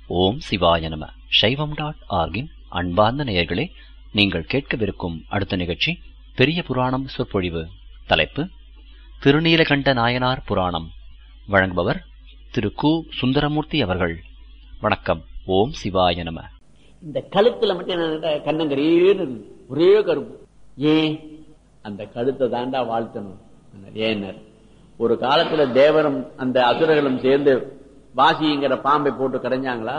ஓம் சிவாய நம சைவம் டாட் ஆர்கின் அன்பார்ந்த நேயர்களே நீங்கள் கேட்கவிருக்கும் அடுத்த நிகழ்ச்சி பெரிய புராணம் சொற்பொழிவு தலைப்பு திருநீலகண்ட நாயனார் புராணம் வழங்குபவர் திரு கு சுந்தரமூர்த்தி அவர்கள் வணக்கம் ஓம் சிவாய நம இந்த கழுத்துல மட்டும் என்ன கண்ணங்கரேன்னு இருக்கு. ஒரே கருப்பு ஏன் அந்த கழுத்தை தாண்டா வாழ்த்தணும் ஏன்னர் ஒரு காலத்துல தேவரும் அந்த அசுரர்களும் சேர்ந்து வாசிங்கிற பாம்பை போட்டு கடைஞ்சாங்களா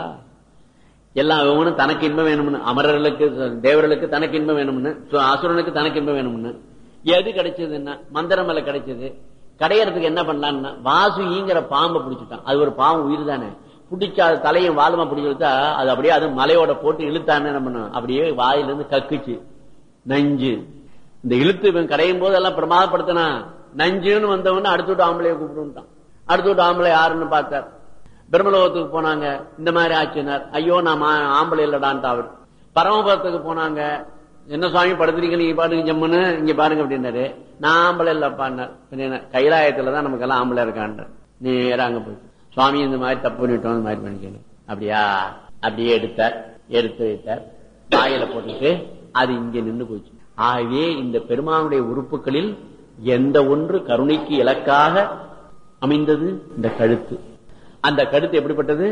எல்லாம் இவனும் தனக்கு இன்பம் வேணும்னு அமரர்களுக்கு தேவர்களுக்கு தனக்கு இன்பம் வேணும்னு சு- அசுரனுக்கு தனக்கு இன்பம் வேணும்னு எது கிடைச்சதுன்னா மந்திரமலை கிடைச்சது கடையறதுக்கு என்ன பண்ணலாம்னா வாசுங்கிற பாம்பை பிடிச்சிட்டான் அது ஒரு பாம்பு உயிர் தானே பிடிச்சா அது தலையும் வாலுமா பிடிச்சி இழுத்தா அது அப்படியே அது மலையோட போட்டு இழுத்தான்னு என்ன பண்ணும் அப்படியே வாயிலிருந்து கக்குச்சு நஞ்சு இந்த இழுத்து இவன் கடையும் போது எல்லாம் பிரமாதப்படுத்தினா நஞ்சுன்னு வந்தவன அடுத்து விட்டு ஆம்பளைய கூப்பிட்டுட்டான் அடுத்து விட்டு ஆம்பளை யாருன்னு பார்த்தார் பிரம்மலோகத்துக்கு போனாங்க இந்த மாதிரி ஆச்சுனார் ஐயோ நான் மா- ஆம்பளை இல்லடான்ட்டு அவர் பரமபதத்துக்கு போனாங்க என்ன சுவாமி படுத்துறீங்க நீங்க பாருங்க ஜம்முன்னு இங்க பாருங்க அப்படின்னாரு நான் ஆம்பளை இல்லப்பான்னார் பின்ன என்ன, கைலாயத்துலதான் நமக்கு எல்லாம் ஆம்பளை இருக்கான்ற நேரா அங்க போய் சுவாமி இந்த மாதிரி தப்பு பண்ணிட்டோம் இந்த மாதிரி பண்ணிக்கணும் அப்படியா அப்படியே எடுத்தார் எடுத்து வைத்தார் வாயில போட்டுட்டு அது இங்க நின்னு போச்சு ஆகவே இந்த பெருமானுடைய உறுப்புகளில் எந்த ஒன்று கருணைக்கு இலக்காக அமைந்தது இந்த கழுத்து அந்த கழுத்து எப்படிப்பட்டது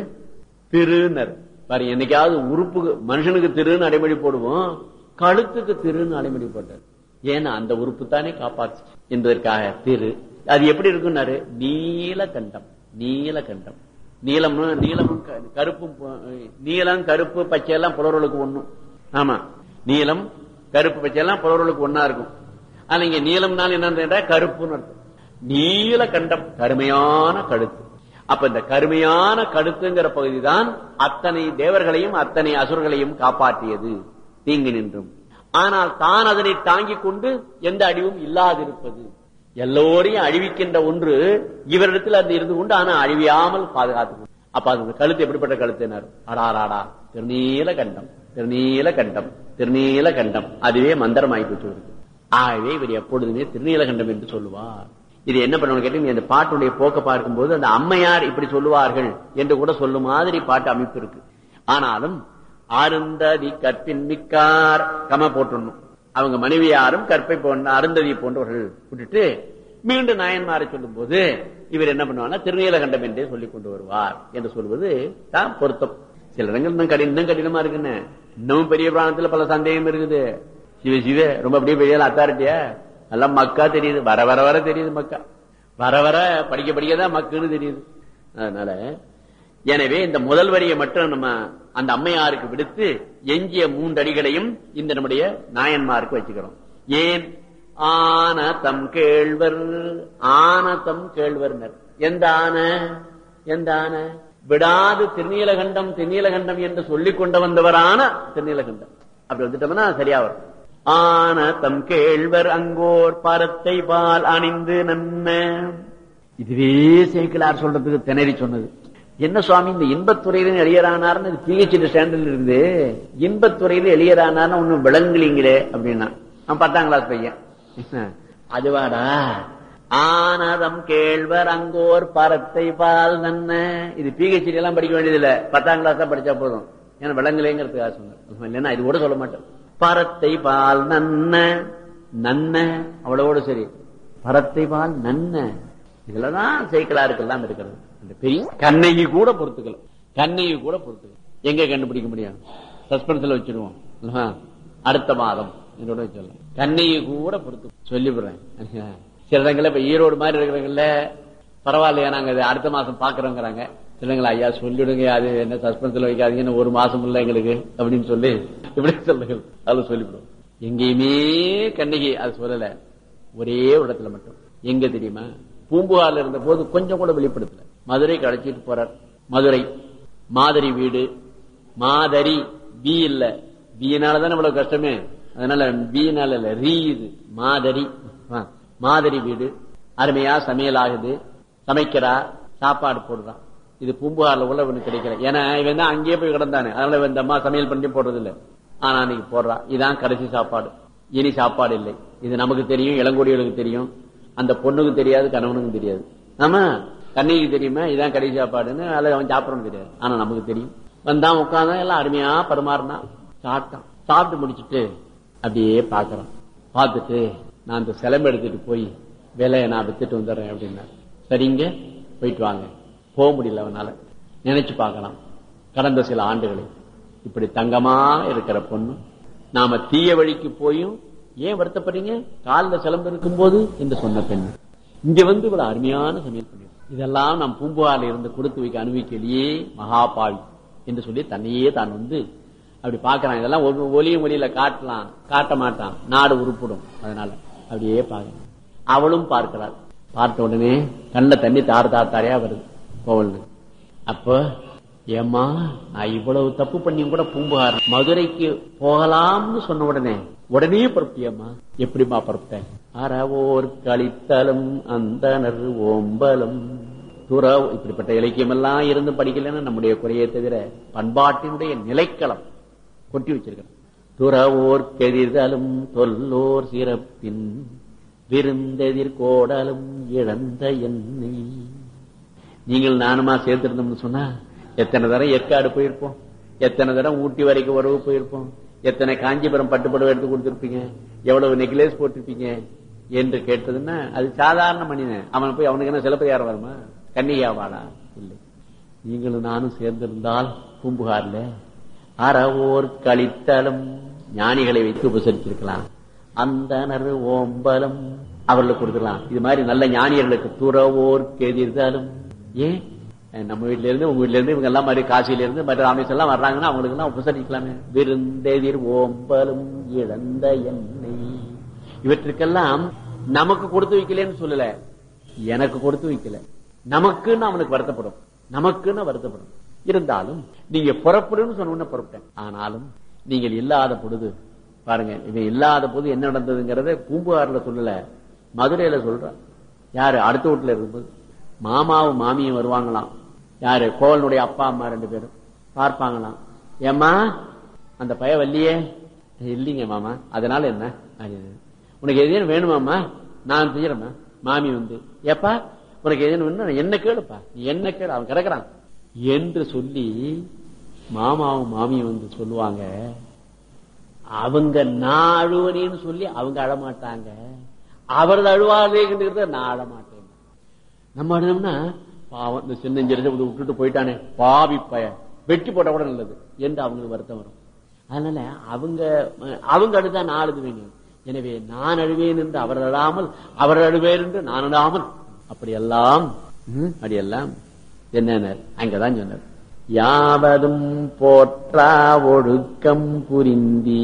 திருநர் பாரு என்னைக்காவது உறுப்பு மனுஷனுக்கு திருன்னு அடைமொழி போடுவோம் கழுத்துக்கு திருன்னு அடைமொழி போட்டார் ஏன்னா அந்த உறுப்பு தானே காப்பாற்று என்பதற்காக திரு அது எப்படி இருக்குன்னாரு நீலகண்டம் நீலகண்டம் நீலமும் நீலமும் க- கருப்பும் பு- நீலம் கருப்பு பச்சை எல்லாம் புலவர்களுக்கு ஒண்ணும் ஆமா நீலம் கருப்பு பச்சை எல்லாம் புலவர்களுக்கு ஒன்னா இருக்கும் ஆனா இங்க நீலம்னால என்னன்னு கேட்டா கருப்புன்னு அர்த்தம் நீலகண்டம் கருமையான கழுத்து அப்ப இந்த கருமையான கழுத்துங்கிற பகுதிதான் அத்தனை தேவர்களையும் அத்தனை அசுரர்களையும் காப்பாற்றியது தீங்கு நின்றும் ஆனால் தான் அதனை தாங்கிக் கொண்டு எந்த அழிவும் இல்லாதிருப்பது எல்லோரையும் அழிவிக்கின்ற ஒன்று இவரிடத்தில் அது இருந்து கொண்டு ஆனா அழிவியாமல் பாதுகாத்து அப்ப அது கழுத்து எப்படிப்பட்ட கழுத்தினர் அடாராடா திருநீல கண்டம் திருநீல கண்டம் திருநீல கண்டம் அதுவே மந்திரமாய் போச்சு இவருக்கு. ஆகவே இவர் எப்பொழுதுமே திருநீலகண்டம் என்று சொல்லுவார் இது என்ன பண்ணணும் கேட்டீங்க இந்த பாட்டுடைய போக்க பார்க்கும்போது அந்த அம்மையார் இப்படி சொல்லுவார்கள் என்று கூட சொல்லும் மாதிரி பாட்டு அமைப்பு இருக்கு ஆனாலும் அருந்ததி கற்பின் மிக்கார் கம போட்டுடணும் அவங்க மனைவியாரும் கற்பை போன்ற அருந்ததி போன்றவர்கள் விட்டுட்டு மீண்டும் நாயன்மாரை சொல்லும் போது இவர் என்ன பண்ணுவார்னா திருநீலகண்டம் என்றே சொல்லிக் கொண்டு வருவார் என்று சொல்வது தான் பொருத்தம் சில இடங்கள் இன்னும் கடி இன்னும் கடினமா இருக்குன்னு இன்னும் பெரிய பிராணத்துல பல சந்தேகம் இருக்குது சிவ சிவ ரொம்ப அப்படியே பெரிய அத்தாரிட்டியா எல்லாம் மக்கா தெரியுது வர வர வர தெரியுது மக்கா வர வர படிக்க படிக்க தான் மக்குன்னு தெரியுது அதனால எனவே இந்த முதல் வரியை மட்டும் நம்ம அந்த அம்மையாருக்கு விடுத்து எஞ்சிய மூன்றடிகளையும் இந்த நம்முடைய நாயன்மாருக்கு வச்சுக்கிறோம் ஏன் ஆன தம் கேழ்வர் ஆன தம் கேழ்வர்னர் எந்த ஆன எந்த ஆன விடாது திருநீலகண்டம் திருநீலகண்டம் என்று சொல்லிக் கொண்டு வந்தவரான திருநீலகண்டம் அப்படி வந்துட்டோம்னா சரியா வரும் ஆன தம் கேழ்வர் அங்கோர் பரத்தை பால் அணிந்து நன்ன இதுவே சேக்கிலார் சொல்றதுக்கு திணறி சொன்னது என்ன சுவாமி இந்த இன்பத்துறையில எளியரானார்னு பிஹெச்டி ஸ்டாண்டர்ட்ல இருந்து இன்பத்துறையில எளியரானார்னு ஒண்ணும் விளங்குலீங்களே அப்படின்னா அவன் பத்தாம் கிளாஸ் பையன் அதுவாடா ஆனதம் கேழ்வர் அங்கோர் பரத்தை பால் நன்ன இது பிஹெச்டி எல்லாம் படிக்க வேண்டியதில்லை பத்தாம் கிளாஸ் தான் படிச்சா போதும் ஏன்னா விளங்கலைங்கிறதுக்காக சொன்னேன் இல்லைன்னா இது கூட சொல்ல மாட்டேன் பரத்தை பால் நன்ன நன்ன அவ்வளவோட சரி பரத்தை பால் நன்ன இதுலதான் சைக்கிளாருக்கெல்லாம் இருக்கிறது அந்த பெரிய கண்ணகி கூட பொறுத்துக்கல கண்ணகி கூட பொறுத்துக்கல எங்க கண்டுபிடிக்க முடியும் சஸ்பென்ஸ்ல வச்சிருவோம் ஆஹா. அடுத்த மாதம் என்னோட சொல்லலாம் கண்ணகி கூட பொறுத்து சொல்லிவிடுறேன் சில இடங்கள்ல இப்ப ஈரோடு மாதிரி இருக்கிறவங்கள பரவாயில்லையா நாங்க இது அடுத்த மாசம் பாக்குறோங்கிறாங்க இல்லைங்களா ஐயா சொல்லிடுங்க அது என்ன சஸ்பென்ஸ்ல வைக்காதீங்கன்னு ஒரு மாசம் இல்ல எங்களுக்கு அப்படின்னு சொல்லி இப்படி சொல்லுங்க அது சொல்லிவிடுவோம் எங்கேயுமே கண்ணகி அது சொல்லல ஒரே ஒரு இடத்துல மட்டும் எங்க தெரியுமா பூம்புகார்ல இருந்த போது கொஞ்சம் கூட வெளிப்படுத்தல மதுரை அழைச்சிட்டு போறார் மதுரை மாதிரி வீடு மாதரி பி இல்ல பீனாலதான் இவ்வளவு கஷ்டமே அதனால பீனால இல்ல ரீ இது மாதரி ஆ, மாதிரி வீடு அருமையா சமையல் ஆகுது சமைக்கிறா சாப்பாடு போடுறான் இது பூம்புகார்ல உள்ளவனுக்கு கிடைக்கல ஏன்னா இவன் தான் அங்கேயே போய் கிடந்தானே அதனால இவன் இந்த அம்மா சமையல் பண்ணி போடுறது இல்ல ஆனா அன்னைக்கு போடுறா இதான் கடைசி சாப்பாடு இனி சாப்பாடு இல்லை இது நமக்கு தெரியும் இளங்கோடிகளுக்கு தெரியும் அந்த பொண்ணுக்கு தெரியாது கணவனுக்கும் தெரியாது ஆமா கண்ணிக்கு தெரியுமா இதான் கடைசி சாப்பாடுன்னு அதில் அவன் சாப்பிடணும் தெரியாது ஆனா நமக்கு தெரியும் வந்தான் உட்கார்ந்தான் எல்லாம் அருமையா பரிமாறினா சாப்பிட்டான் சாப்பிட்டு முடிச்சிட்டு அப்படியே பாக்குறான் பார்த்துட்டு நான் அந்த சிலம்பு எடுத்துட்டு போய் வேலையை நான் வித்துட்டு வந்துடுறேன் அப்படின்னா சரிங்க போயிட்டு வாங்க போக முடியல அவனால நினைச்சு பார்க்கலாம் கடந்த சில ஆண்டுகளில் இப்படி தங்கமா இருக்கிற பொண்ணு நாம தீய வழிக்கு போயும் ஏன் வருத்தப்படுறீங்க காலில் சிலம்பு இருக்கும்போது என்று சொன்ன பெண் இங்க வந்து இவ்வளவு அருமையான சமையல் பண்ணி இதெல்லாம் நாம் பூம்புகாரில் இருந்து கொடுத்து வைக்க அனுபவிக்கலையே மகாபாவி என்று சொல்லி தன்னையே தான் வந்து அப்படி பாக்குறான் இதெல்லாம் ஒரு ஒலியும் ஒலியில காட்டலாம் காட்ட மாட்டான் நாடு உருப்பிடும் அதனால அப்படியே பாக்குறான் அவளும் பார்க்கிறாள் பார்த்த உடனே கண்ட தண்ணி தார் தார் தாரையா வருது கோவல்னு அப்ப ஏம்மா நான் இவ்வளவு தப்பு பண்ணியும் கூட பூம்புகார் மதுரைக்கு போகலாம்னு சொன்ன உடனே உடனே புறப்பட்டியம்மா எப்படிமா புறப்பட்டேன் அறவோர் கழித்தலும் அந்தனர் ஓம்பலும் துற இப்படிப்பட்ட இலக்கியம் எல்லாம் இருந்து படிக்கலன்னு நம்முடைய குறையை தவிர பண்பாட்டினுடைய நிலைக்களம் கொட்டி வச்சிருக்கிறோம் துறவோர் கெதிர்தலும் தொல்லோர் சிறப்பின் விருந்தெதிர் கோடலும் இழந்த என்னை நீங்கள் நானுமா சேர்த்திருந்தோம்னு சொன்னா எத்தனை தரம் ஏற்காடு போயிருப்போம் எத்தனை தரம் ஊட்டி வரைக்கும் உறவு போயிருப்போம் எத்தனை காஞ்சிபுரம் பட்டுப்படவை எடுத்து கொடுத்திருப்பீங்க எவ்வளவு நெக்லேஸ் போட்டிருப்பீங்க என்று கேட்டதுன்னா அது சாதாரண மனிதன் அவன் போய் அவனுக்கு என்ன சிலப்பதிகாரம் வருமா கன்னிகாவாடா இல்லை நீங்களும் நானும் சேர்ந்திருந்தால் பூம்புகார்ல அறவோர் கழித்தலும் ஞானிகளை வைத்து உபசரிச்சிருக்கலாம் அந்த ஓம்பலம் அவர்களுக்கு கொடுக்கலாம் இது மாதிரி நல்ல ஞானியர்களுக்கு துறவோர் கெதிர்தாலும் ஏன் நம்ம வீட்ல இருந்து உங்க வீட்ல இருந்து இவங்க எல்லாம் மாதிரி காசியில இருந்து மற்ற ராமேஸ்வரம் எல்லாம் வர்றாங்கன்னா அவங்களுக்கு எல்லாம் உபசரிக்கலாமே விருந்தெதிர் ஓம்பலும் இழந்த எண்ணெய் இவற்றுக்கெல்லாம் நமக்கு கொடுத்து வைக்கலன்னு சொல்லல எனக்கு கொடுத்து வைக்கல நமக்குன்னு அவனுக்கு வருத்தப்படும் நமக்குன்னு வருத்தப்படும் இருந்தாலும் நீங்க புறப்படுன்னு சொன்ன உடனே புறப்பட்டேன் ஆனாலும் நீங்கள் இல்லாத பொழுது பாருங்க இது இல்லாத போது என்ன நடந்ததுங்கிறத பூம்புகார்ல சொல்லல மதுரையில சொல்ற யாரு அடுத்த வீட்டுல இருக்கும்போது மாமாவும் மாமியும் வருவாங்களாம் யாரு கோவலனுடைய அப்பா அம்மா ரெண்டு பேரும் பார்ப்பாங்களாம் ஏம்மா அந்த பய வள்ளியே இல்லைங்க மாமா அதனால என்ன அப்படின்னு. உனக்கு எதையும் வேணுமாம்மா நான் செய்யறேம்மா மாமி வந்து ஏப்பா உனக்கு எதுன்னு வேணும் என்ன கேளுப்பா நீ என்ன கேளு அவன் கிடக்குறான் என்று சொல்லி மாமாவும் மாமியும் வந்து சொல்லுவாங்க அவங்க நான் அழுவனேன்னு சொல்லி அவங்க அழமாட்டாங்க அவரது அழுவாதேங்கிறத நான் அழமாட்டேன் நம்ம அழுதோம்னா பாவம் இந்த சின்னஞ்சிறத விட்டுட்டு போயிட்டானே பாவி பய வெட்டி போட்ட கூட நல்லது என்று அவங்களுக்கு வருத்தம் வரும் அதனால அவங்க அவங்க அழுதா நான் அழுது வேணும் எனவே நான் அழுவேன் என்று அவர் அழாமல் அவர் அழுவேன் என்று நான் அழாமல் அப்படியெல்லாம் ம், அப்படியெல்லாம் என்ன அங்கதான் சொன்னார் யாவதும் போற்றா ஒழுக்கம் புரிந்தீ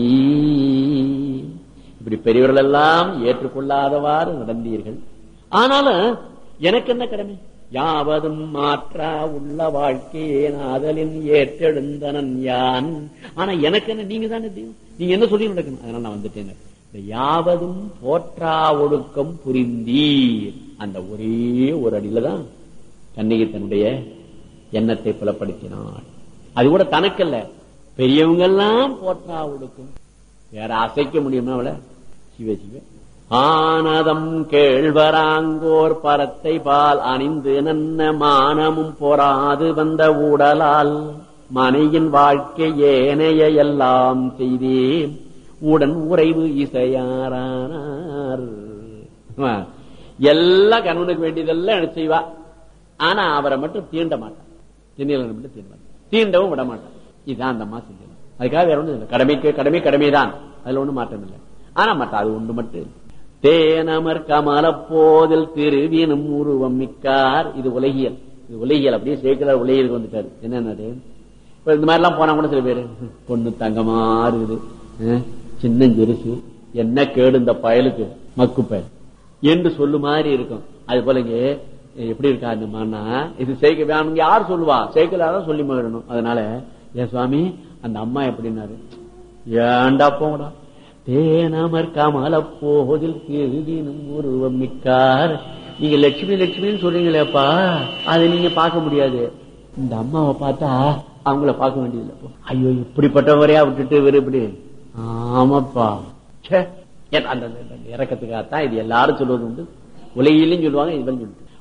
இப்படி பெரியவர்கள் எல்லாம் ஏற்றுக்கொள்ளாதவாறு நடந்தீர்கள் ஆனாலும் எனக்கு என்ன கடமை யாவதும் மாற்றா உள்ள வாழ்க்கையே நாதலின் ஏற்றெழுந்தனன் யான் ஆனா எனக்கு என்ன நீங்க தானே தெய்வம். நீங்க என்ன சொல்லி நடக்கணும் அதனால நான் வந்துட்டேன் இந்த யாவதும் போற்றா ஒழுக்கம் புரிந்தீர் அந்த ஒரே ஒரு அடியில தான் கண்ணகி தன்னுடைய எண்ணத்தை புலப்படுத்தினாள் அது கூட தனக்கல்ல பெரியவங்க எல்லாம் போற்றா ஒழுக்கம் வேற அசைக்க முடியுமா அவளை சிவ சிவ ஆனதம் கேழ்வராங்கோர் பரத்தை பால் அணிந்து நன்ன மானமும் பொறாது வந்த ஊடலால் மனையின் வாழ்க்கை ஏனைய எல்லாம் செய்தேன் உடன் உறைவு இசையாரானார் ஆமா. எல்லா கணவனுக்கு வேண்டியதெல்லாம் எனக்கு செய்வா ஆனா அவரை மட்டும் தீண்ட மாட்டான் திண்ணியலனை மட்டும் தீண்ட மாட்டான் தீண்டவும் விட மாட்டான் இதுதான் அந்த அம்மா செஞ்சது அதுக்காக வேற ஒண்ணும் இல்லை கடமைக்கு கடமை கடமைதான் அதுல ஒண்ணும் மாற்றம் இல்லை ஆனா மாட்டா அது ஒன்று மட்டும் இல்லை. தேனமர் கமல போதில் திருவினும் உருவம் மிக்கார் இது உலகியல் இது உலகியல் அப்படியே சேர்க்கிறார் உலகியலுக்கு வந்துட்டாரு என்னன்னு இப்ப இந்த மாதிரி எல்லாம் போனா கூட சில பேரு பொண்ணு தங்கமா இருக்குது அஹ், சின்னஞ்சிறுசு என்ன கேடு இந்த பயலுக்கு மக்கு பயல் என்று சொல்லு மாதிரி இருக்கும் அது போல இங்க எப்படி இருக்கா இந்த மண்ணா இது சேர்க்க வேணும் யார் சொல்லுவா சேர்க்கலாதான் சொல்லி மகிழணும் அதனால ஏன் சுவாமி அந்த அம்மா எப்படின்னாரு ஏண்டா போங்கடா தேனமர் கமல போதில் திருதினும் உருவம் மிக்கார் நீங்க லட்சுமி லட்சுமின்னு சொல்றீங்களேப்பா அதை நீங்க பார்க்க முடியாது இந்த அம்மாவை பார்த்தா அவங்கள பார்க்க வேண்டியதில்லை ஐயோ இப்படிப்பட்டவரையா விட்டுட்டு இவரு இப்படி ஆமாப்பா ச்சே. ஏன் அந்த அந்த- அந்த இறக்கத்துக்காகத்தான் இது எல்லாரும் சொல்வது உண்டு உலகிலும் சொல்லுவாங்க இதுவும் சொல்லுது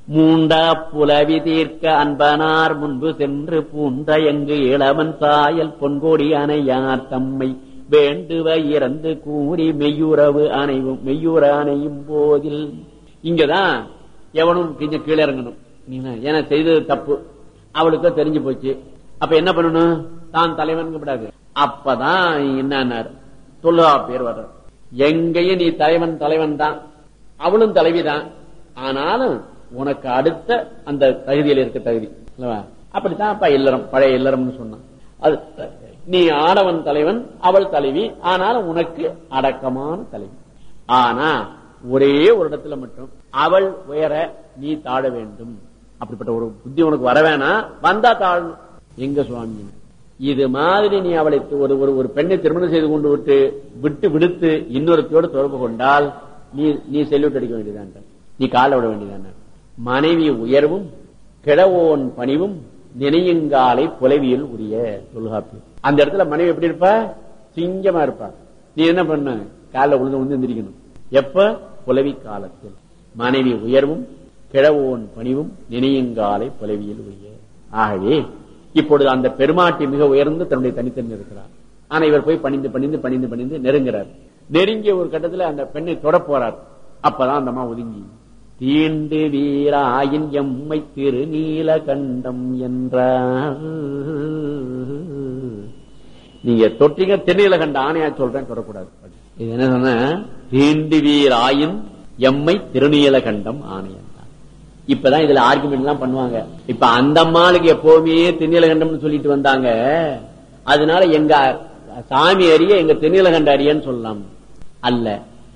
மூண்டா புலவி தீர்க்க அன்பனார் முன்பு சென்று பூந்த எங்கு இளவன் சாயல் பொன்கோடி அணையார் தம்மை வேண்டுவ இறந்து கூறி மெய்யுறவு அணைவும் மெய்யுற அணையும் போதில் இங்கதான் எவனும் கொஞ்சம் கீழே இறங்கணும் ஏன்னா செய்தது தப்பு அவளுக்கு தெரிஞ்சு போச்சு அப்ப என்ன பண்ணணும் தான் தலைவன் கூடாது அப்பதான் என்ன தொல்லா பேர் வர்ற எங்கேயும் நீ தலைவன் தலைவன் தான் அவளும் தலைவிதான் ஆனாலும் உனக்கு அடுத்த அந்த தகுதியில் இருக்க தகுதி அல்லவா அப்படித்தான் அப்ப இல்லறம் பழைய இல்லறம்னு சொன்னான் அது நீ ஆடவன் தலைவன் அவள் தலைவி ஆனாலும் உனக்கு அடக்கமான தலைவி ஆனா ஒரே ஒரு இடத்துல மட்டும் அவள் உயர நீ தாழ வேண்டும் அப்படிப்பட்ட ஒரு புத்தி உனக்கு வர வேணாம் வந்தா தாழணும் எங்க சுவாமி இது மாதிரி நீ அவளை ஒரு ஒரு ஒரு பெண்ணை திருமணம் செய்து கொண்டு விட்டு விட்டு விடுத்து இன்னொருத்தையோடு தொடர்பு கொண்டால் நீ நீ செல்யூட் அடிக்க வேண்டியதான் நீ கால விட வேண்டியதான் மனைவி உயர்வும் கிழவோன் பணிவும் நினையுங்காலை புலவியில் உரிய தொல்காப்பி அந்த இடத்துல மனைவி எப்படி இருப்பா சிங்கமா இருப்பா நீ என்ன பண்ண கால உழுந்து உழுந்து எந்திரிக்கணும் எப்ப புலவி காலத்தில் மனைவி உயர்வும் கிழவோன் பணிவும் நினையுங்காலை புலவியில் உரிய ஆகவே இப்பொழுது அந்த பெருமாட்டி மிக உயர்ந்து தன்னுடைய தனித்தன்மை இருக்கிறார் ஆனா இவர் போய் பணிந்து பணிந்து பணிந்து பணிந்து நெருங்குறார் நெருங்கிய ஒரு கட்டத்துல அந்த பெண்ணை தொட போறார் அப்பதான் அந்த அம்மா ஒதுங்கி தீண்டு வீராயின் எம்மை திரு நீல கண்டம் என்றார் நீங்க தொட்டிங்க திருநீல கண்ட ஆணையா சொல்றேன் தொடக்கூடாது இது என்ன சொன்ன தீண்டு வீராயின் எம்மை திருநீல கண்டம் ஆணையன் இப்பதான் இதுல ஆர்குமெண்ட் எல்லாம் பண்ணுவாங்க இப்ப அந்த அம்மாளுக்கு எப்பவுமே திருநீலகண்டம்னு சொல்லிட்டு வந்தாங்க அதனால எங்க சாமி அறிய எங்க திருநீலகண்ட அரியன்னு சொல்லலாம் அல்ல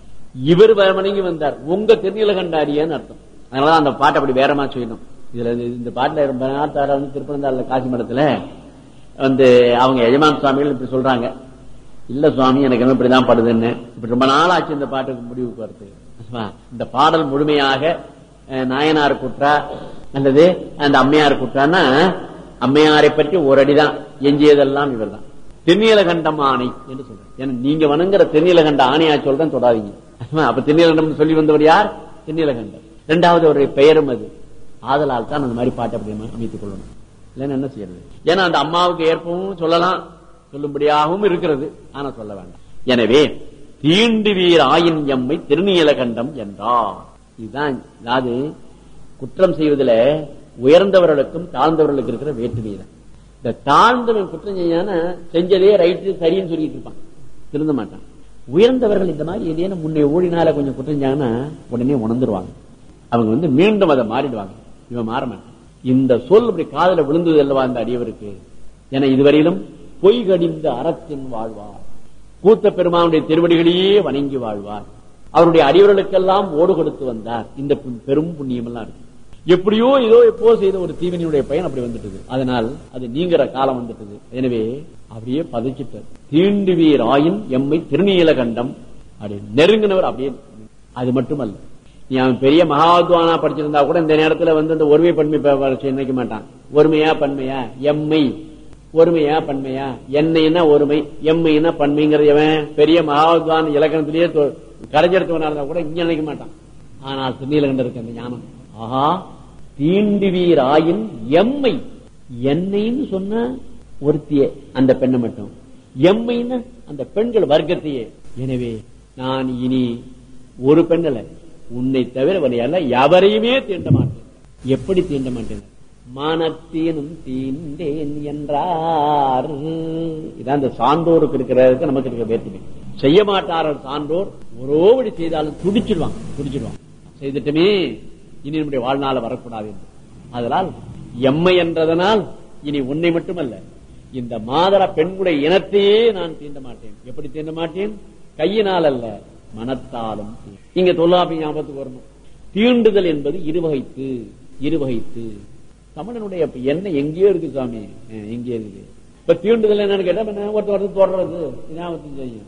இவர் வணங்கி வந்தார் உங்க திருநீலகண்ட அரியன்னு அர்த்தம் அதனாலதான் அந்த பாட்டை அப்படி வேறமா சொல்லணும் இதுல இந்த பாட்டுல ரொம்ப நாட்டார வந்து திருப்பனந்தாள் காசி மடத்துல வந்து அவங்க எஜமான் சுவாமிகள் இப்படி சொல்றாங்க இல்ல சுவாமி எனக்கு என்ன இப்படிதான் படுதுன்னு இப்படி ரொம்ப நாள் ஆச்சு இந்த பாட்டுக்கு முடிவுக்கு வருது இந்த பாடல் முழுமையாக நாயனார் குற்றா அல்லது அந்த அம்மையார் குற்றான்னா அம்மையாரை பற்றி ஒரு அடிதான் எஞ்சியதெல்லாம் இவர் தான் திருநீலகண்டம் ஆணை என்று சொல்றேன் ஏன்னா நீங்க வணங்குற திருநீலகண்ட ஆணையா சொல்றேன் தொடாதீங்க அப்ப திருநீலகண்டம் சொல்லி வந்தவர் யார் திருநீலகண்டம் இரண்டாவது அவருடைய பெயரும் அது ஆதலால் தான் அந்த மாதிரி பாட்டு அப்படி அமைத்துக் கொள்ளணும் இல்லைன்னா என்ன செய்யறது ஏன்னா அந்த அம்மாவுக்கு ஏற்பவும் சொல்லலாம் சொல்லும்படியாகவும் இருக்கிறது ஆனா சொல்ல வேண்டாம் எனவே தீண்டு வீர் ஆயின் எம்மை திருநீலகண்டம் என்றார் இதுதான் அதாவது குற்றம் செய்வதில் உயர்ந்தவர்களுக்கும் தாழ்ந்தவர்களுக்கு இருக்கிற வேற்றுமை தான் இந்த தாழ்ந்தவன் குற்றம் செய்யான செஞ்சதே ரைட்டு சரின்னு சொல்லிட்டு இருப்பான் திருந்த மாட்டான் உயர்ந்தவர்கள் இந்த மாதிரி ஏதேனும் முன்னே ஓடினால கொஞ்சம் குற்றம் செஞ்சாங்கன்னா உடனே உணர்ந்துருவாங்க அவங்க வந்து மீண்டும் அதை மாறிடுவாங்க இவன் மாற மாட்டான் இந்த சொல் அப்படி காதல விழுந்தது அல்லவா அந்த அடியவருக்கு என இதுவரையிலும் பொய் கடிந்த அறத்தின் வாழ்வார் கூத்த பெருமானுடைய திருவடிகளையே வணங்கி வாழ்வார் அவருடைய அடியவர்களுக்கெல்லாம் ஓடு கொடுத்து வந்தார் இந்த பெரும் புண்ணியம் எல்லாம் இருக்கு எப்படியோ ஏதோ எப்போ செய்த ஒரு தீவினியுடைய பயன் அப்படி வந்துட்டது அதனால் அது நீங்கிற காலம் வந்துட்டது எனவே அப்படியே பதைச்சிட்டார் தீண்டு வீர் ஆயின் எம்மை திருநீல கண்டம் அப்படி நெருங்கினவர் அப்படியே அது மட்டுமல்ல நீ அவன் பெரிய மகாத்வானா படிச்சிருந்தா கூட இந்த நேரத்துல வந்து இந்த ஒருமை பன்மை நினைக்க மாட்டான் ஒருமையா பன்மையா எம்மை ஒருமையா பன்மையா என்னைன்னா ஒருமை எம்மைன்னா பன்மைங்கிறது எவன் பெரிய மகாத்வான் இலக்கணத்திலேயே கரைஞ்செடுத்தவனா இருந்தா கூட இங்க நினைக்க மாட்டான் ஆனால் திருநீலகண்டருக்கு அந்த ஞானம் ஆஹா தீண்டுவீர் ஆயின் எம்மை என்னைன்னு சொன்ன ஒருத்திய அந்த பெண்ணை மட்டும் எம்மைன்னு அந்த பெண்கள் வர்க்கத்தையே எனவே நான் இனி ஒரு பெண்ணல உன்னை தவிர வரையால எவரையுமே தீண்ட மாட்டேன் எப்படி தீண்ட மாட்டேன் மானத்தீனும் தீண்டேன் என்றார் இதான் இந்த சான்றோருக்கு இருக்கிறதுக்கு நமக்கு இருக்க வேற்றுமை செய்ய மாட்டார்கள் சான்றோர் ஒரோபடி செய்தாலும் துடிச்சிடுவான் துடிச்சிடுவான் செய்துட்டுமே இனி நம்முடைய வாழ்நாள வரக்கூடாது என்று அதனால் எம்மை என்றதனால் இனி உன்னை மட்டுமல்ல இந்த மாதர பெண்களுடைய இனத்தையே நான் தீண்ட மாட்டேன் எப்படி தீண்ட மாட்டேன் கையினால் அல்ல மனத்தாலும் இங்க தொல்லாபி ஞாபகத்துக்கு வரணும் தீண்டுதல் என்பது இருவகைத்து இருவகைத்து தமிழனுடைய எண்ணெய் எங்கேயோ இருக்கு சாமி எங்கேயோ இருக்கு இப்ப தீண்டுதல் என்னன்னு கேட்டா ஒருத்தர் ஒருத்தர் தொடர்றது ஞாபகத்துக்கு செய்யும்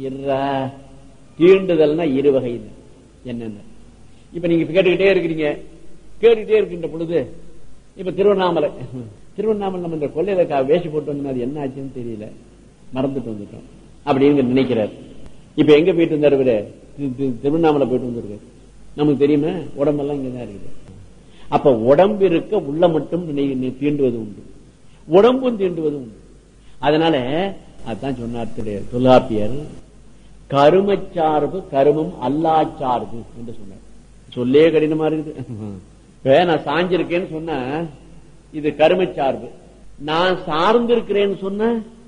தீண்டுதல்னா இருவகை என்னென்ன இப்ப நீங்க கேட்டுக்கிட்டே இருக்கிறீங்க கேட்டுக்கிட்டே இருக்கின்ற பொழுது இப்ப திருவண்ணாமலை திருவண்ணாமலை நம்ம இந்த கொள்ளையில வேஷி போட்டு வந்து அது என்ன ஆச்சுன்னு தெரியல மறந்துட்டு வந்துட்டோம் அப்படின்னு நினைக்கிறார் இப்ப எங்க போயிட்டு வந்தாரு திருவண்ணாமலை போயிட்டு வந்திருக்காரு நமக்கு தெரியுமா உடம்பெல்லாம் இங்கதான் இருக்குது அப்ப உடம்பு இருக்க உள்ள மட்டும் நினை- நி- தீண்டுவது உண்டு உடம்பும் தீண்டுவது உண்டு அதனால அதான் சொன்னார் திரு தொல்காப்பியர் கருமச்சார்பு கருமம் அல்லாச்சார்பு என்று சொன்னார் சொல்லே கடினமா இருக்குது இப்ப நான் சாஞ்சிருக்கேன்னு சொன்ன இது கருமச்சார்பு நான் சார்ந்திருக்கிறேன்னு சொன்ன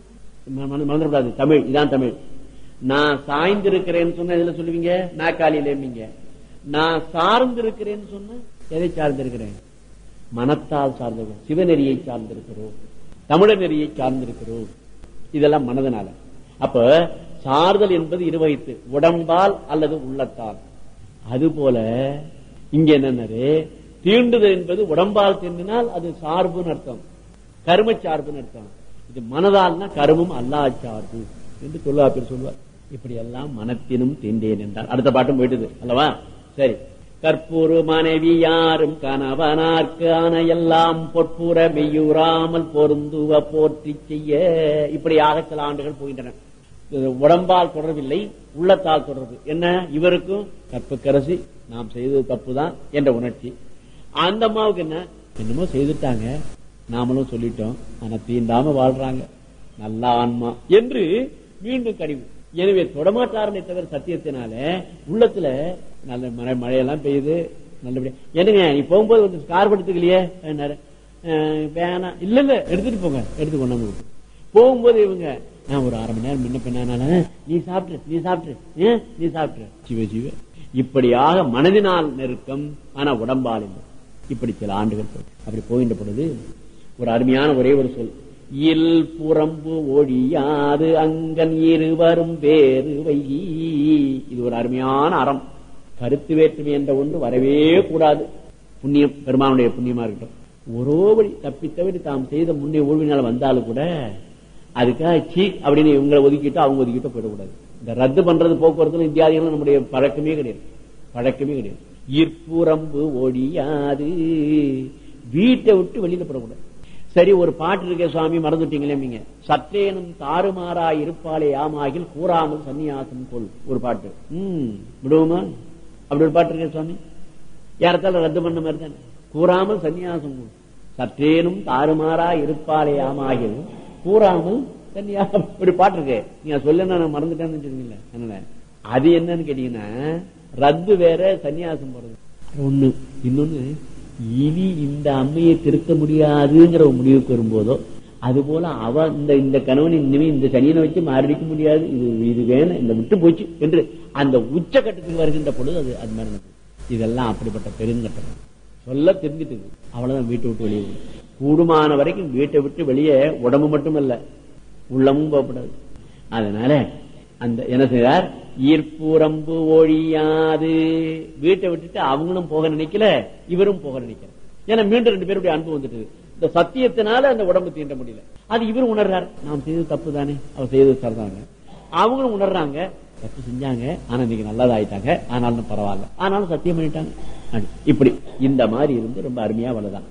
ம- மறந்து- மறந்துடக்கூடாது தமிழ் இதான் தமிழ் நான் சாய்ந்திருக்கிறேன்னு சொன்ன இதுல சொல்லுவீங்க நாக்காலியிலேம்பீங்க நான் சார்ந்திருக்கிறேன்னு சொன்ன எதை சார்ந்திருக்கிறேன் மனத்தால் சார்ந்திருக்கிறோம் சிவநெறியை சார்ந்திருக்கிறோம் தமிழர் நெறியை சார்ந்திருக்கிறோம் இதெல்லாம் மனதனால அப்ப சார்தல் என்பது இருவகைத்து உடம்பால் அல்லது உள்ளத்தால் அதுபோல இங்க என்னன்னாரு தீண்டுதல் என்பது உடம்பால் தீண்டினால் அது சார்புன்னு அர்த்தம் கரும சார்புன்னு அர்த்தம் இது மனதால்னா கருமம் அல்லா சார்பு என்று தொல்லாப்பியர் சொல்வார் இப்படி எல்லாம் மனத்தினும் தீண்டேன் என்றார் அடுத்த பாட்டும் போயிட்டுது அல்லவா சரி கற்பூரு மனைவி யாரும் கணவனார்க்கு ஆன எல்லாம் பொற்புற மெய்யுறாமல் பொருந்துவ போற்றி செய்ய இப்படியாக சில ஆண்டுகள் போகின்றன இது உடம்பால் தொடர்பில்லை உள்ளத்தால் தொடர்பு என்ன இவருக்கும் கற்புக்கரசி நாம் செய்தது தப்புதான் என்ற உணர்ச்சி அந்த அம்மாவுக்கு என்ன என்னமோ செய்துட்டாங்க நாமளும் சொல்லிட்டோம் ஆனா தீண்டாம வாழ்றாங்க நல்ல ஆன்மா என்று மீண்டும் கடிவு எனவே தொடமாட்டாரனை தவிர சத்தியத்தினால உள்ளத்துல நல்ல மழை மழையெல்லாம் பெய்யுது நல்லபடியா என்னங்க நீ போகும்போது ஒரு ஸ்கார் எடுத்துக்கலையே என்னாரு. அஹ் வேணாம் இல்ல இல்ல எடுத்துட்டு போங்க எடுத்து கொண்டு வந்து கொடுத்து. போகும்போது இவங்க நான் ஒரு அரை மணி நேரம் முன்ன பின்னால நீ சாப்பிட்டு நீ சாப்பிட்டு ஏன் நீ சாப்பிட்டு சிவ சிவ இப்படியாக மனதினால் நெருக்கம் ஆனா உடம்பால் இல்லை இப்படி சில ஆண்டுகள் போய் அப்படி போகின்ற பொழுது ஒரு அருமையான ஒரே ஒரு சொல் இல் புறம்பு ஒழியாது அங்கன் இருவரும் வேறு வைகி இது ஒரு அருமையான அறம் கருத்து வேற்றுமை என்ற ஒன்று வரவே கூடாது புண்ணியம் பெருமானுடைய புண்ணியமா இருக்கட்டும் ஒரோ வழி தப்பித்தவரி தாம் செய்த முன்னே ஊழ்வினால் வந்தாலும் கூட அதுக்காக சீ அப்படின்னு இவங்களை ஒதுக்கிட்டு அவங்க ஒதுக்கிட்டு போயிடக்கூடாது இந்த ரத்து பண்றது போக்குவரத்துல இந்தியாதிகளும் நம்முடைய பழக்கமே கிடையாது பழக்கமே கிடையாது ஈர்ப்புறம்பு ஒழியாது வீட்டை விட்டு வெளியில போடக்கூடாது சரி ஒரு பாட்டு இருக்கே சுவாமி மறந்துட்டீங்களே நீங்க சற்றேனும் தாறுமாறா இருப்பாளே ஆமாகில் கூறாமல் சன்னியாசம் கொள் ஒரு பாட்டு ம் விடுவோமா அப்படி ஒரு பாட்டு இருக்கே சுவாமி யாரத்தால ரத்து பண்ண மாதிரி தானே கூறாமல் சன்னியாசம் கொள் சற்றேனும் தாறுமாறா இருப்பாளே ஆமாகில் கூறாமல் சன்னியாசம் ஒரு பாட்டு இருக்கு நீங்க சொல்ல நான் மறந்துட்டேன்னு வச்சுக்கீங்களா அதனால அது என்னன்னு கேட்டீங்கன்னா ரத்து வேற சன்னியாசம் போறது ஒண்ணு இன்னொன்னு இனி இந்த அம்மையை திருத்த முடியாதுங்கிற ஒரு முடிவுக்கு வரும்போதோ அது போல அவ இந்த இந்த கணவன் இனிமே இந்த சனியனை வச்சு மாரடிக்க முடியாது இது இது வேணும் இந்த விட்டு போச்சு என்று அந்த உச்சக்கட்டத்துக்கு வருகின்ற பொழுது அது அது மாதிரி நடக்கும். இதெல்லாம் அப்படிப்பட்ட பெருங்கட்டம் சொல்ல தெரிஞ்சிட்டு அவ்வளவுதான் வீட்டை விட்டு வெளியே போகணும். கூடுமான வரைக்கும் வீட்டை விட்டு வெளியே உடம்பு மட்டுமல்ல உள்ளமும் போகக்கூடாது அதனால அந்த என்ன செய்றார் ஈர்ப்புறம்பு ஒழியாது வீட்டை விட்டுட்டு அவங்களும் போக நினைக்கல இவரும் போக நினைக்கல ஏன்னா மீண்டும் ரெண்டு பேருடைய அன்பு வந்துட்டு இந்த சத்தியத்தினால அந்த உடம்பு தீண்ட முடியல அது இவரும் உணர்றார் நாம் செய்தது தப்பு தானே அவர் செய்தது சரிதாங்க அவங்களும் உணர்றாங்க தப்பு செஞ்சாங்க ஆனா இன்னைக்கு நல்லதாயிட்டாங்க ஆனாலும் பரவாயில்ல ஆனாலும் சத்தியம் பண்ணிட்டாங்க அப்படி. இப்படி இந்த மாதிரி இருந்து ரொம்ப அருமையா வளதான்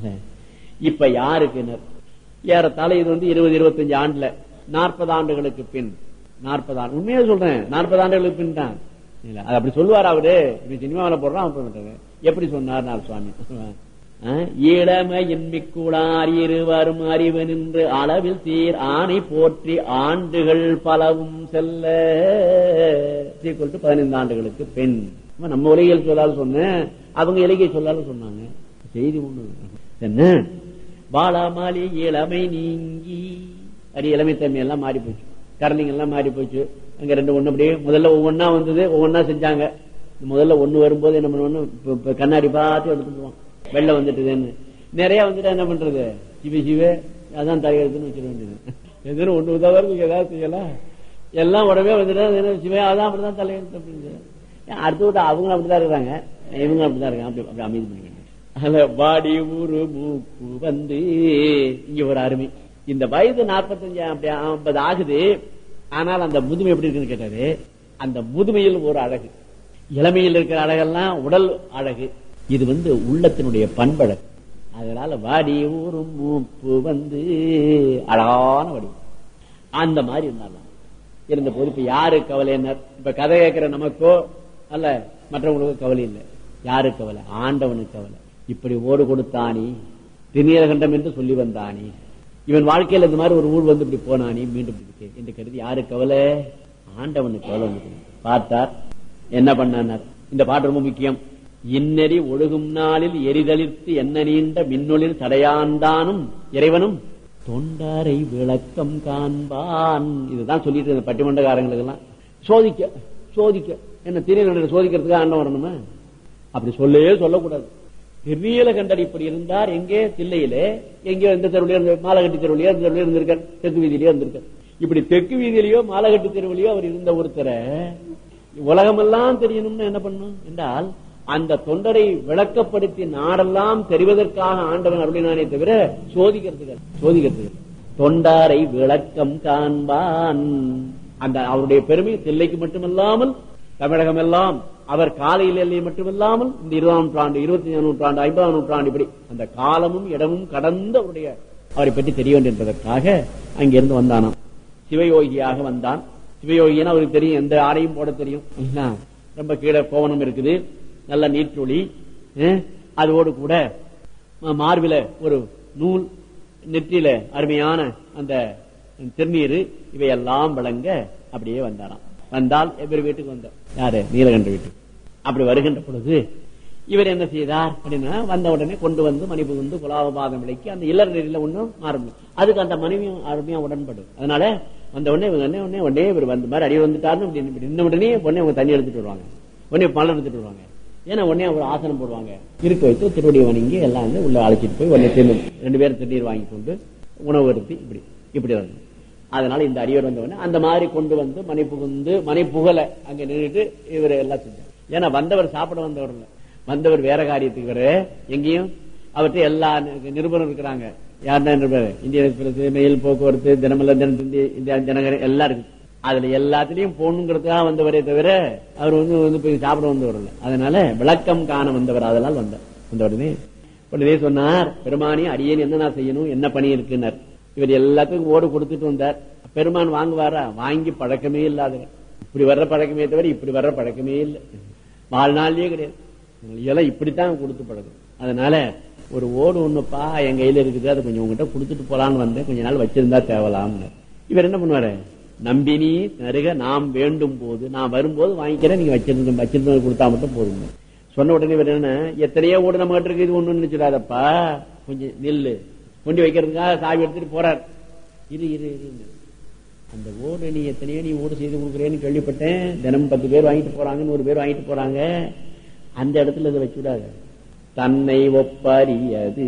இப்ப யாருக்கு ஏறத்தாழ இது வந்து இருபது இருபத்தஞ்சு ஆண்டுல நாற்பது ஆண்டுகளுக்கு பின் நாற்பது ஆண்டு உண்மையா சொல்றேன் நாற்பது ஆண்டுகளுக்கு பின் தான் இல்ல அது அப்படி சொல்லுவார் அவரு இப்ப சினிமாவில போடுறான் அப்ப பண்றாரு. எப்படி சொன்னார் நாள் சுவாமி அஹ், இளமையின் மிக்குளார் இருவரும் அறிவு நின்று அளவில் சீர் ஆணை போற்றி ஆண்டுகள் பலவும் செல்ல சீக்கிரம் பதினைந்து ஆண்டுகளுக்கு பெண் சும்மா நம்ம உலகியல் சொல்லாலும் சொன்னேன் அவங்க இலக்கிய சொல்லாலும் சொன்னாங்க செய்தி ஒண்ணு என்ன பாலாமாலி இளமை நீங்கி அது இளமை தன்மை எல்லாம் மாறி போச்சு கரலிங் எல்லாம் மாறி போச்சு அங்க ரெண்டு ஒண்ணு அப்படியே முதல்ல ஒவ்வொன்னா வந்தது ஒவ்வொன்னா செஞ்சாங்க முதல்ல ஒண்ணு வரும்போது என்ன பண்ணுவோம் இப்ப- இப்ப கண்ணாடி பார்த்து எடுத்துக்குவோம் வெள்ளம் வந்துட்டுதுன்னு நிறைய வந்துட்டு என்ன பண்றது சிவ சிவ அதான் தலையெழுத்துன்னு வச்சிட வேண்டியது எதுவும் ஒண்ணு உதவுறதுக்கு ஏதாவது செய்யலாம் எல்லாம் உடனே வந்துட்டு அது என்ன சிவ அதான் அப்படிதான் தலையெழுத்து அப்படின்னு ஏன் அடுத்து விட்டு அவங்க அப்படிதான் இருக்கிறாங்க இவங்க அப்படிதான் இருக்காங்க அப்படி அப்படி அமைதி பண்ணி வேண்டியது. அதுல வாடி ஊரு மூக்கு வந்து இங்க ஒரு அருமை இந்த வயது நாற்பத்தஞ்சு அப்படி ஐம்பது ஆகுது ஆனால் அந்த முதுமை எப்படி இருக்குன்னு கேட்டாரு அந்த முதுமையில் ஒரு அழகு இளமையில் இருக்கிற அழகெல்லாம் உடல் அழகு இது வந்து உள்ளத்தினுடைய பண்பழகு அதனால வாடி ஊரும் மூப்பு வந்து அழகான வடிவம் அந்த மாதிரி இருந்தாலும் இருந்த போது இப்ப யாரு கவலை என்ன இப்ப கதை கேட்கிற நமக்கோ அல்ல மற்றவங்களுக்கோ கவலை இல்லை யாரு கவலை ஆண்டவனுக்கு கவலை இப்படி ஓடு கொடுத்தானி திருநீலகண்டம் என்று சொல்லி வந்தானி இவன் வாழ்க்கையில இந்த மாதிரி ஒரு ஊர் வந்து இப்படி போனானி மீண்டும் இப்படி இருக்கு என்று கருதி யாரு கவலை ஆண்டவனுக்கு கவலை வந்துச்சு. பார்த்தார் என்ன பண்ணார் இந்த பாட்டு ரொம்ப முக்கியம் இன்னெறி ஒழுகும் நாளில் எரிதளிர்த்து என்ன நீண்ட மின்னொளிர் தடையாண்டானும் இறைவனும் தொண்டாரை விளக்கம் காண்பான் இதுதான் சொல்லிட்டு இருந்த பட்டிமன்றக்காரங்களுக்கு எல்லாம் சோதிக்க சோதிக்க என்ன திருநீலகண்டனை சோதிக்கிறதுக்கு ஆண்டவன் வரணுமா அப்படி சொல்லவே சொல்லக்கூடாது திருநீலகண்டர் இப்படி இருந்தார் எங்கே தில்லையிலே எங்கேயோ இந்த தெருவிலே இருந்து மாலகட்டி தெருவிலேயோ இந்த தெருவிலே இருந்திருக்கார் தெற்கு வீதியிலேயோ இருந்திருக்கார் இப்படி தெற்கு வீதியிலேயோ மாலகட்டி தெருவிலேயோ அவர் இருந்த ஒருத்தரை உலகமெல்லாம் தெரியணும்னு என்ன பண்ணும் என்றால் அந்த தொண்டரை விளக்கப்படுத்தி நாடெல்லாம் தெரிவதற்காக ஆண்டவன் அருளினானே தவிர சோதிக்கிறதுக்கு அல்ல. சோதிக்கிறதுக்கு அல்ல. தொண்டாரை விளக்கம் காண்பான் அந்த அவருடைய பெருமை தில்லைக்கு மட்டுமல்லாமல் தமிழகம் எல்லாம் அவர் காலையிலே மட்டுமல்லாமல் இந்த இருபதாம் நூற்றாண்டு இருபத்தி நூற்றாண்டு ஐம்பதாம் நூற்றாண்டு இப்படி அந்த காலமும் இடமும் கடந்து அவருடைய அவரை பற்றி தெரிய வேண்டும் என்பதற்காக அங்கிருந்து வந்தானாம் சிவயோகியாக வந்தான் சிவயோகின்னு அவருக்கு தெரியும் எந்த ஆடையும் போட தெரியும் இல்லைங்களா? ரொம்ப கீழே கோவணம் இருக்குது நல்ல நீற்றொளி அஹ், அதோடு கூட ம- மார்பில ஒரு நூல் நெற்றியில அருமையான அந்த திருநீரு இவையெல்லாம் விளங்க அப்படியே வந்தாராம் வந்தால் இவர் வீட்டுக்கு வந்தார் யாரு நீலகண்ட வீட்டுக்கு அப்படி வருகின்ற பொழுது இவர் என்ன செய்தார் அப்படின்னா வந்த உடனே கொண்டு வந்து மணிப்பு வந்து குலாபபாதம் விலைக்கு அந்த இல்லற நெறியில ஒண்ணும் மாறும் அதுக்கு அந்த மனைவியும் அருமையா உடன்படும் அதனால வந்த உடனே இவங்க என்ன உடனே உடனே இவர் வந்த மாதிரி அடி வந்துட்டாருன்னு இப்படி இப்படி நின்ன உடனே உடனே அவங்க தண்ணி எடுத்துட்டு வருவாங்க உடனே பழம் எடுத்துட்டு வருவாங்க ஏன்னா உடனே ஒரு ஆசனம் போடுவாங்க இருக்க வைத்து திருவடியை வணங்கி எல்லாம் வந்து உள்ள அழைச்சிட்டு போய் உடனே திரும்ப ரெண்டு பேரும் திருநீர் வாங்கி கொண்டு உணவு எடுத்து இப்படி இப்படி வரணும் அதனால இந்த அடியோர் வந்தவொடனே அந்த மாதிரி கொண்டு வந்து மனை புகுந்து மனை புகழ அங்க நின்றுட்டு இவர் எல்லாம் செஞ்சார் ஏன்னா வந்தவர் சாப்பிட வந்தவர் இல்ல வந்தவர் வேற காரியத்துக்கு இவரு எங்கேயும் அவர்கிட்ட எல்லா நி- நிருபரும் இருக்கிறாங்க யாருன்னா நிருபர் இந்திய எக்ஸ்பிரஸ் மெயில் போக்குவரத்து தினமல்ல தினத்தந்தி இந்தியா ஜனகரன் எல்லாம் இருக்கு அதுல எல்லாத்துலயும் போகணுங்கிறதுக்காக வந்தவரே தவிர அவர் வந்து வந்து போய் சாப்பிட வந்தவர் இல்ல அதனால விளக்கம் காண வந்தவர் அதனால் வந்தார் வந்த உடனே உடனே சொன்னார் பெருமானி அடியேன் என்ன நான் செய்யணும் என்ன பணி இருக்குன்னார் இவர் எல்லாத்துக்கும் ஓடு கொடுத்துட்டு வந்தார் பெருமான் வாங்குவாரா வாங்கி பழக்கமே இல்லாதவர் இப்படி வர்ற பழக்கமே தவிர இப்படி வர்ற பழக்கமே இல்லை வாழ்நாள்லயே கிடையாது இதெல்லாம் இப்படித்தான் கொடுத்து பழக்கம் அதனால ஒரு ஓடு ஒண்ணுப்பா என் கையில இருக்குது அதை கொஞ்சம் உங்ககிட்ட கொடுத்துட்டு போலான்னு வந்தேன் கொஞ்ச நாள் வச்சிருந்தா தேவலாம்னு இவர் என்ன பண்ணுவாரு நம்பினி நருக நாம் வேண்டும் போது நான் வரும்போது வாங்கிக்கிறேன் நீங்க வச்சிருந்த வச்சிருந்தது கொடுத்தா மட்டும் போதுங்க சொன்ன உடனே இவர் என்ன எத்தனையோ ஓடு நம்ம கிட்ட இருக்கு இது ஒண்ணு நினைச்சிடாதப்பா கொஞ்சம் நில்லு கொண்டு வைக்கிறதுக்காக சாவி எடுத்துட்டு போறார் இரு இரு இரு அந்த ஓடு நீ எத்தனையோ நீ ஓடு செய்து கொடுக்குறேன்னு கேள்விப்பட்டேன் தினம் பத்து பேர் வாங்கிட்டு போறாங்க நூறு பேர் வாங்கிட்டு போறாங்க அந்த இடத்துல இதை வச்சு விடாத தன்னை ஒப்பறியது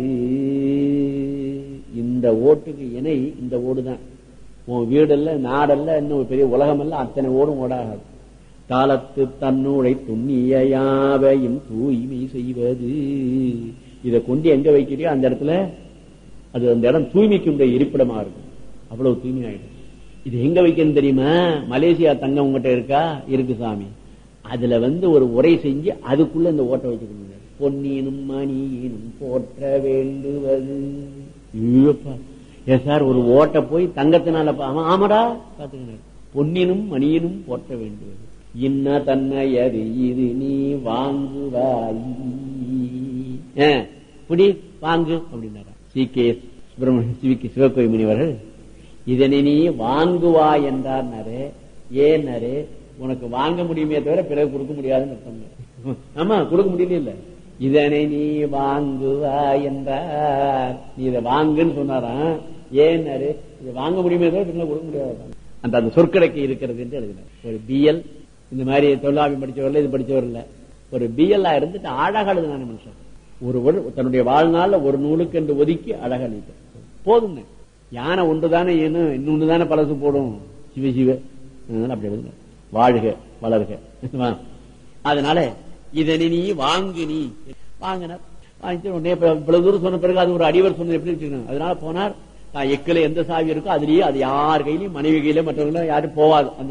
இந்த ஓட்டுக்கு இணை இந்த ஓடு தான் உன் வீடல்ல நாடல்ல இன்னும் ஒரு பெரிய உலகமல்ல அத்தனை ஓடும் ஓடாகாது காலத்து தன்னூடை துண்ணிய யாவையும் தூய்மை செய்வது இதை கொண்டு எங்க வைக்கிறியோ அந்த இடத்துல அது அந்த இடம் தூய்மைக்கு உடைய இருப்பிடமா இருக்கும் அவ்வளவு தூய்மையாயிடும் இது எங்க வைக்கணும் தெரியுமா மலேசியா தங்கம் உங்ககிட்ட இருக்கா இருக்கு சாமி அதுல வந்து ஒரு உரை செஞ்சு அதுக்குள்ள இந்த ஓட்டை வச்சுக்கணும் பொன்னினும் மணியினும் போற்ற வேண்டுவது ஐயோப்பா. ஏ சார் ஒரு ஓட்டை போய் தங்கத்தினால பா- ஆமா, ஆமாடா பாத்துக்கணும் பொன்னினும் மணியினும் போற்ற வேண்டுவது இன்ன தன்னை அது இது நீ வாங்குவாய் ஆ, புடி வாங்கு அப்படின்னாரா சி கே சுப்பிரமணிய சிவிக்கு சிவகோய் முனிவர்கள் இதனை நீ வாங்குவாய் என்றார்னாரு ஏன்னாரு உனக்கு வாங்க முடியுமே தவிர பிறகு கொடுக்க முடியாதுன்னு அர்த்தம் ஆமா கொடுக்க முடியல இல்ல இதனை நீ வாங்குவாய் என்றார் நீ இதை வாங்குன்னு சொன்னாராம் ஏன்னாரு இதை வாங்க முடியுமே தவிர பின்ன கொடுக்க முடியாது அந்த அந்த சொற்கடைக்கு இருக்கிறது என்று எழுதினார் ஒரு பிஎல் இந்த மாதிரி தொழிலாளி படிச்சவர்ல இது படிச்சவர் இல்ல ஒரு பிஎல் இருந்துட்டு அழகா எழுதினான மனுஷன் ஒரு ஒரு- தன்னுடைய வாழ்நாள்ல ஒரு நூலுக்கு என்று ஒதுக்கி அழகா எழுதிட்டார் போதுங்க யானை ஒன்றுதானே ஏனும் இன்னொன்று தானே பழசு போடும் சிவ சிவ அதனால அப்படி எழுதுங்க வாழ்க வளர்க வா. அதனால இதனை நீ வாங்கு நீ வாங்கினார் வாங்கிட்டு உடனே இப்ப இவ்வளவு தூரம் சொன்ன பிறகு அது ஒரு அடிவர் சொன்ன எப்படி வச்சுக்கணும் அதனால போனார் தான் எக்கில எந்த சாவி இருக்கோ அதுலயே அது யார் கையிலயும் மனைவி கையில மற்றவங்களும் யாரும் போவாது அந்த